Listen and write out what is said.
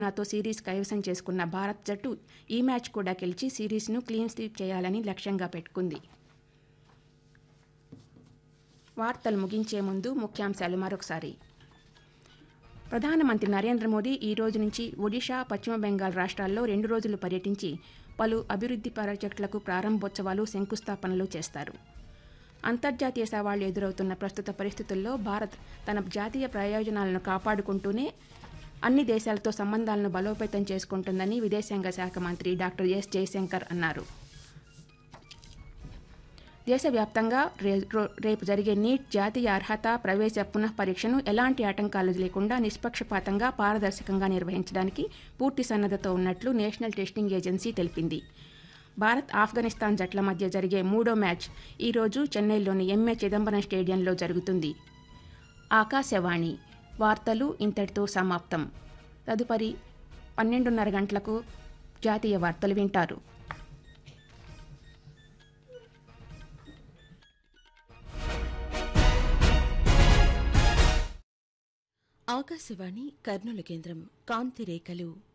నాతో సిరీస్ కైవసం చేసుకున్న భారత్ జట్టు ఈ మ్యాచ్ కూడా గెలిచి సిరీస్ను క్లీన్ స్వీప్ చేయాలని లక్ష్యంగా పెట్టుకుంది వార్తలు ముగించే ముందు ముఖ్యాంశాలు మరొకసారి ప్రధానమంత్రి నరేంద్ర మోదీ ఈ రోజు నుంచి ఒడిషా పశ్చిమ బెంగాల్ రాష్ట్రాల్లో రెండు రోజులు పర్యటించి పలు అభివృద్ధి ప్రాజెక్టులకు ప్రారంభోత్సవాలు శంకుస్థాపనలు చేస్తారు అంతర్జాతీయ సవాళ్లు ఎదురవుతున్న ప్రస్తుత పరిస్థితుల్లో భారత్ తన జాతీయ ప్రయోజనాలను కాపాడుకుంటూనే అన్ని దేశాలతో సంబంధాలను బలోపేతం చేసుకుంటుందని విదేశాంగ శాఖ మంత్రి డాక్టర్ ఎస్ జయశంకర్ అన్నారు దేశవ్యాప్తంగా రే- రో- రేపు జరిగే నీట్ జాతీయ అర్హత ప్రవేశ పునః పరీక్షను ఎలాంటి ఆటంకాలు లేకుండా నిష్పక్షపాతంగా పారదర్శకంగా నిర్వహించడానికి పూర్తి సన్నద్ధతో ఉన్నట్లు నేషనల్ టెస్టింగ్ ఏజెన్సీ తెలిపింది భారత్ ఆఫ్ఘనిస్తాన్ జట్ల మధ్య జరిగే మూడో మ్యాచ్ ఈరోజు చెన్నైలోని ఎంఏ చిదంబరం స్టేడియంలో జరుగుతుంది ఆకాశవాణి వార్తలు ఇంతటితో సమాప్తం తదుపరి పన్నెండున్నర గంటలకు జాతీయ వార్తలు వింటారు ఆకాశవాణి కర్నూలు కేంద్రం కాంతి రేఖలు